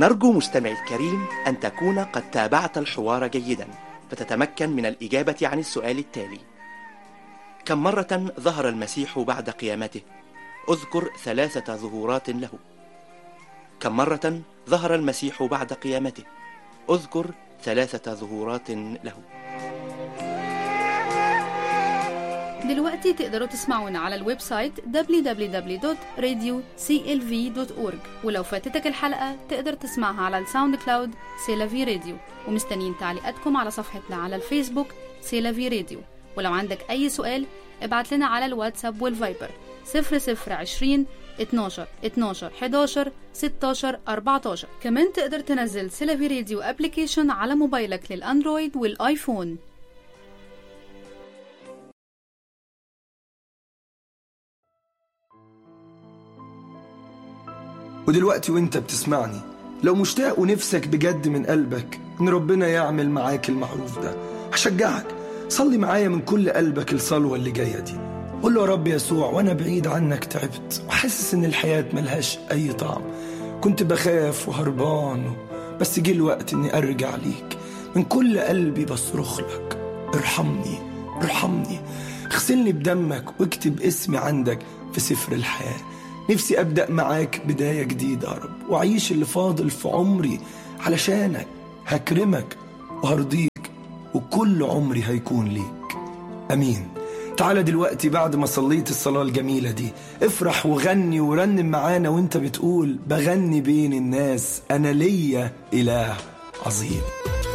نرجو مستمعي الكريم أن تكون قد تابعت الحوار جيدا فتتمكن من الإجابة عن السؤال التالي كم مرة ظهر المسيح بعد قيامته؟ اذكر ثلاثة ظهورات له كم مرة ظهر المسيح بعد قيامته؟ اذكر ثلاثة ظهورات له دلوقتي تقدروا تسمعونا على الويب سايت www.radioclv.org ولو فاتتك الحلقة تقدر تسمعها على الساوند كلاود سيلافي راديو ومستنيين تعليقاتكم على صفحتنا على الفيسبوك سيلافي راديو ولو عندك أي سؤال ابعت لنا على الواتساب والفايبر 0020 12 12 11 16 14 كمان تقدر تنزل سيلافي راديو ابلكيشن على موبايلك للأندرويد والآيفون ودلوقتي وانت بتسمعني لو مشتاق ونفسك بجد من قلبك ان ربنا يعمل معاك المعروف ده هشجعك صلي معايا من كل قلبك الصلوة اللي جاية دي قول له يا رب يسوع وانا بعيد عنك تعبت وحاسس ان الحياة ملهاش اي طعم كنت بخاف وهربان بس جه الوقت اني ارجع ليك من كل قلبي بصرخ لك ارحمني ارحمني اغسلني بدمك واكتب اسمي عندك في سفر الحياه نفسي أبدأ معاك بداية جديدة يا رب وأعيش اللي فاضل في عمري علشانك هكرمك وهرضيك وكل عمري هيكون ليك أمين تعالى دلوقتي بعد ما صليت الصلاة الجميلة دي افرح وغني ورنم معانا وانت بتقول بغني بين الناس أنا ليا إله عظيم